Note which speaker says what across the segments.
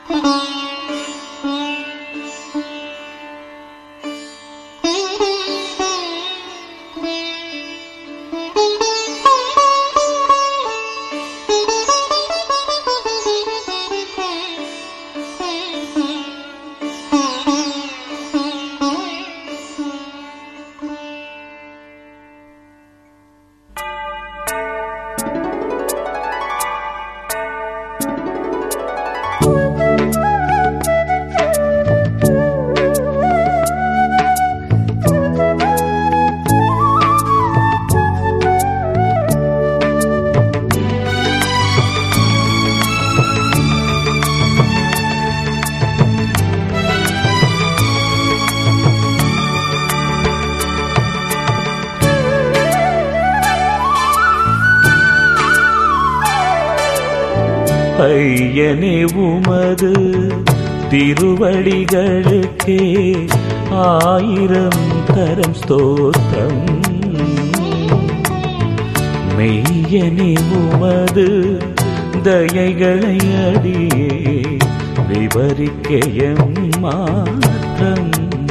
Speaker 1: ஐயனே உமது திருவடிகளுக்கே ஆயிரம் தரம் ஸ்தோத்திரம் மெய்யனே உமது தயைகளை அடியே விவரிக்கையம் மாற்றம்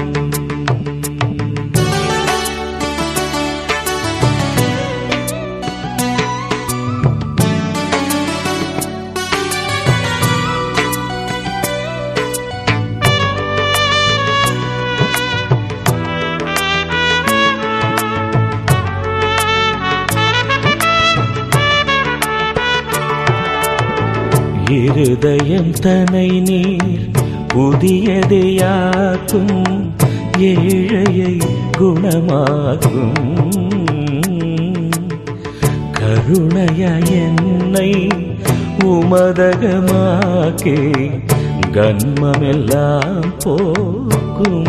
Speaker 1: இருதயம் தனை நீர் புதியதையாக்கும் ஏழையை குணமாக்கும் கருணைய என்னை உமதகமாக்கே கன்மமெல்லாம் போக்கும்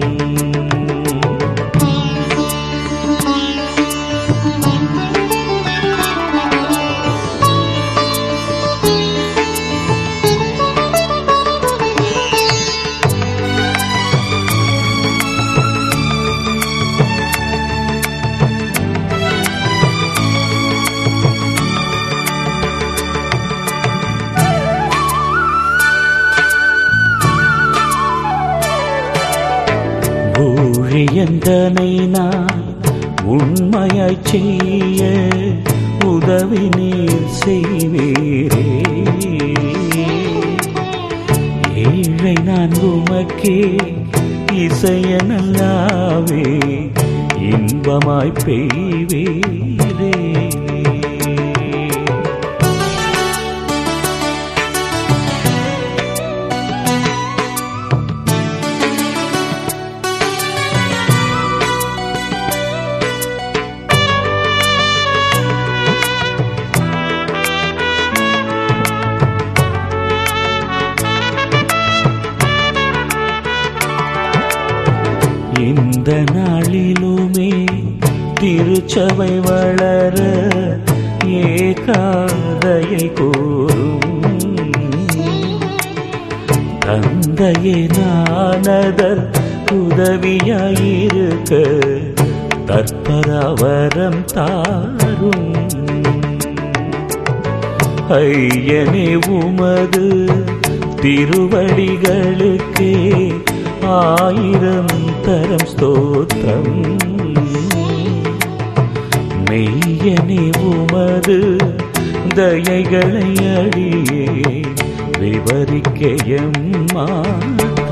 Speaker 1: ஊழியந்தனை நான் உண்மையாய் செய்ய உதவி நீர் செய்வீரே ஏழை நான் உமக்கே இசையனல்லாவே இன்பமாய் பெய்வீரே இந்த நாளிலுமே திருச்சபை வளர ஏகாதையை கூறும் தந்தையே நானதர் உதவியாயிருக்க தற்பரவரம் தாரும் ஐயனே உமது திருவடிகளுக்கே ஆயிரம் தரம் ஸ்தோத்திரம் மெய்யனே உமது தயைகளை அடியே விவரிக்கையம் மாற்றம்